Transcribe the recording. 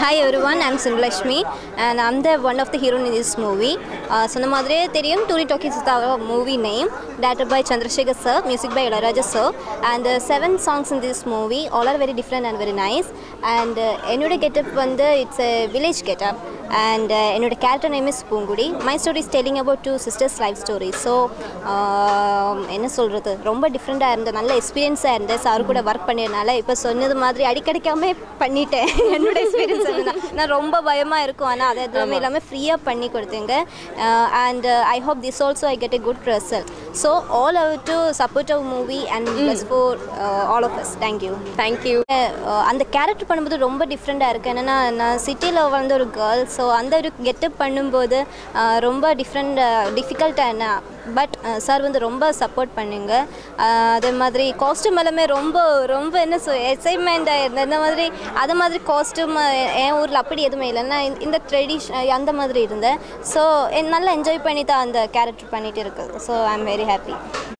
hi every one I'm Singalakshmi and I'm the one of the heroine in this movie சொன்ன மாதிரியே தெரியும் Touring Talkies is our movie name director by Chandrasekhar sir music by Ilaiyaraaja sir and seven songs in this movie all are very different and very nice and என்னோட getup வந்து it's a village getup and என்னோட character name is Poonkudi my story is telling about two sisters life story so என்ன சொல்கிறது ரொம்ப டிஃப்ரெண்ட்டாக இருந்தது நல்ல எக்ஸ்பீரியன்ஸாக இருந்தது சார் கூட ஒர்க் பண்ணியதுனால இப்போ சொன்னது மாதிரி அடிக்கடிக்காம பண்ணிட்டேன் என்னோட எக்ஸ்பீரியன்ஸ் நான் ரொம்ப பயமாக இருக்கும் ஆனால் அது எதுவுமே இல்லாமல் ஃப்ரீயாக பண்ணி கொடுத்தீங்க and I hope this also I get a good result so all our to support our movie and plus for all of us thank you thank you ah அந்த கேரக்டர் பண்ணும்போது ரொம்ப டிஃப்ரெண்ட்டாக இருக்குது என்னென்னா நான் சிட்டியில் வளர்ந்த ஒரு கேர்ள் ஸோ அந்த ஒரு கெட்டப் பண்ணும்போது அஹ் ரொம்ப டிஃப்ரெண்ட் டிஃபிகல்ட்டாக என்ன பட் சார் வந்து ரொம்ப சப்போர்ட் பண்ணுங்க அஹ் அதே மாதிரி காஸ்ட்யூம் எல்லாமே ரொம்ப ரொம்ப என்ன சொல் எக்ஸைட்மெண்ட்டாக இருந்தது இந்த மாதிரி அது மாதிரி காஸ்ட்யூம் என் ஊரில் அப்படி எதுவுமே இல்லை நான் இந்த- இந்த ட்ரெடிஷன் அந்த மாதிரி இருந்தேன் ஸோ நல்லா என்ஜாய் பண்ணி தான் அந்த கேரக்டர் பண்ணிட்டு இருக்குது so I am very happy